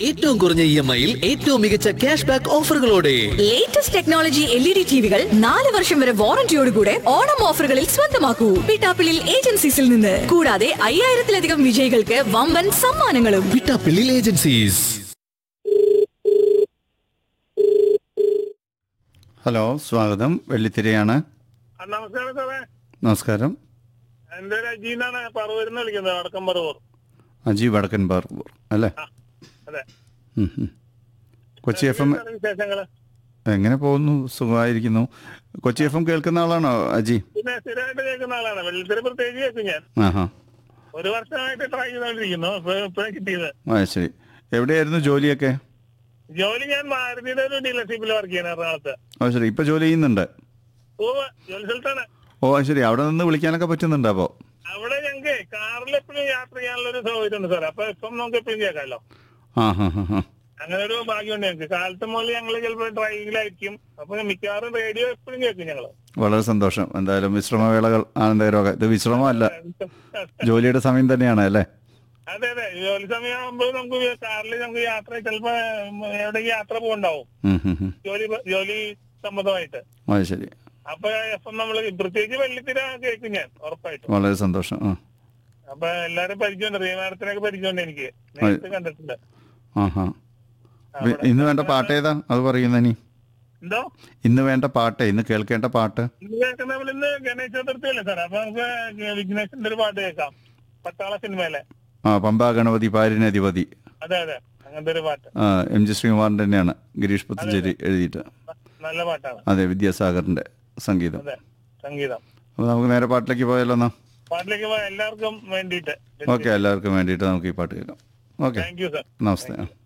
ഏറ്റവും കുറഞ്ഞ E M ഐയിൽ ഏറ്റവും മികച്ച ക്യാഷ് ബാക്ക് ഓഫറുകളോടെ latest technology L E D ടിവികൾ നാല് വർഷം വരെ വാറന്റിയോടുകൂടെ ഓണം ഓഫറുകളിൽ സ്വന്തമാക്കൂ പിട്ടാപ്പിളിൽ ഏജൻസീസിൽ നിന്ന് കൂടാതെ അയ്യായിരത്തിലധികം വിജയികൾക്ക് വമ്പൻ സമ്മാനങ്ങളും വിട്ടാപ്പിള്ളി ഏജൻസീസ് ഹലോ സ്വാഗതം വെള്ളിത്തിരയാണ് ആ, നമസ്കാരം സാറേ നമസ്കാരം എന്റെ ഒരു അജീന്നാണ് പറവൂരിന്ന് വിളിക്കുന്നത് വടക്കം പറവൂർ അജി വടക്കൻ ബാർബൂർ അല്ലേ അതെ ഉം, ഉം. കൊച്ചി എഫ് എം എന്താണ് വിശേഷങ്ങള് എങ്ങനെ പോകുന്നു സുഖമായിരിക്കുന്നു കൊച്ചി എഫ് എം കേൾക്കുന്ന ആളാണോ അജി പിന്നെ സ്ഥിരമായിട്ട് കേൾക്കുന്ന ആളാണ് വെള്ളത്തിൽ പ്രത്യേകിച്ച് കേൾക്കും ഞാൻ ആഹാ ഒരു വർഷമായിട്ട് ട്രൈ ചെയ്തോണ്ടിരിക്കുന്നു ഇപ്പൊ ഇപ്പഴാ കിട്ടിയത് ആ ശരി എവിടെയായിരുന്നു ജോലിയൊക്കെ ജോലി ഞാൻ മാരുതിയുടെ ഒരു ഡീലർഷിപ്പിൽ വർക്ക് ചെയ്യുന്ന എറണാകുളത്ത് ആ ശരി ഇപ്പൊ ജോലി ചെയ്യുന്നുണ്ട് ഓ ജോലി സ്ഥലത്താണ് ഓ അത് ശരി അവിടെ നിന്ന് വിളിക്കാനൊക്കെ പറ്റുന്നുണ്ട് അപ്പോ അവിടെ ഞങ്ങൾക്ക് കാറിൽ എപ്പോഴും യാത്ര ചെയ്യാനുള്ള ഒരു സൗകര്യം ഉണ്ട് സാർ അപ്പൊ ഇപ്പം നമുക്ക് എപ്പോഴും കേൾക്കാമല്ലോ ആ ഹാ ഹാ ഹാ അങ്ങനെ ഒരു ഭാഗ്യമുണ്ട് ഞങ്ങൾക്ക് കാലത്ത് മുതൽ ഞങ്ങൾ ചിലപ്പോൾ ഡ്രൈവിലായിരിക്കും അപ്പൊ മിക്കവാറും റേഡിയോ എപ്പോഴും കേൾക്കും ഞങ്ങള് വളരെ സന്തോഷം എന്തായാലും വിശ്രമവേളകൾ ആനന്ദകരമൊക്കെ ഇത് വിശ്രമമല്ല ജോലിയുടെ സമയം തന്നെയാണ് അല്ലേ അതെ അതെ ജോലി സമയമാകുമ്പോൾ നമുക്ക് കാറിൽ നമുക്ക് യാത്ര ചിലപ്പോ എവിടെ യാത്ര പോകണ്ടാവും ഉം, ഉം, ഉം. ജോലി ജോലി സംബന്ധമായിട്ട് അത് ശരി അപ്പൊ എഫ് എം നമ്മള് പ്രത്യേകിച്ച് വെള്ളിത്തിര കേൾക്കും ഞാൻ ഉറപ്പായിട്ടും വളരെ സന്തോഷം ആ അപ്പൊ എല്ലാരും പരിചയമുണ്ട് റീമാനത്തിനൊക്കെ പരിചയമുണ്ട് എനിക്ക് നേരത്തെ കണ്ടിട്ടുണ്ട് ആഹാ വി- ഇന്ന് വേണ്ട പാട്ട് ഏതാ അത് പറയുന്ന നീ എന്തോ ഇന്ന് വേണ്ട പാട്ട് ഇന്ന് കേൾക്കേണ്ട പാട്ട് ഇന്ന് കേൾക്കുന്ന നമ്മൾ ഇന്ന് ഗണേശ ചതുർത്ഥി അല്ലേ സാർ അപ്പൊ നമുക്ക് വിഘ്നേഷിന്റെ ഒരു പാട്ട് കേൾക്കാം പട്ടാള സിനിമയിലെ ആ പമ്പ ഗണപതി പാരിനധിപതി അതെ അതെ അങ്ങനത്തെ ഒരു പാട്ട് ആ എം ജി ശ്രീകുമാറിന്റെ തന്നെയാണ് ഗിരീഷ് പുത്തഞ്ചേരി എഴുതിയിട്ട് നല്ല പാട്ടാണ് അതെ വിദ്യാസാഗറിന്റെ സംഗീതം അതെ സംഗീതം അപ്പോൾ നമുക്ക് നേരെ പാട്ടിലേക്ക് പോയാലോ എന്നാ പാട്ടിലേക്ക് പോയാൽ എല്ലാവർക്കും വേണ്ടിയിട്ട് ഓക്കെ എല്ലാവർക്കും വേണ്ടിയിട്ട് നമുക്ക് ഈ പാട്ട് കേൾക്കാം ഓക്കെ താങ്ക് യു സാർ നമസ്തേ ആ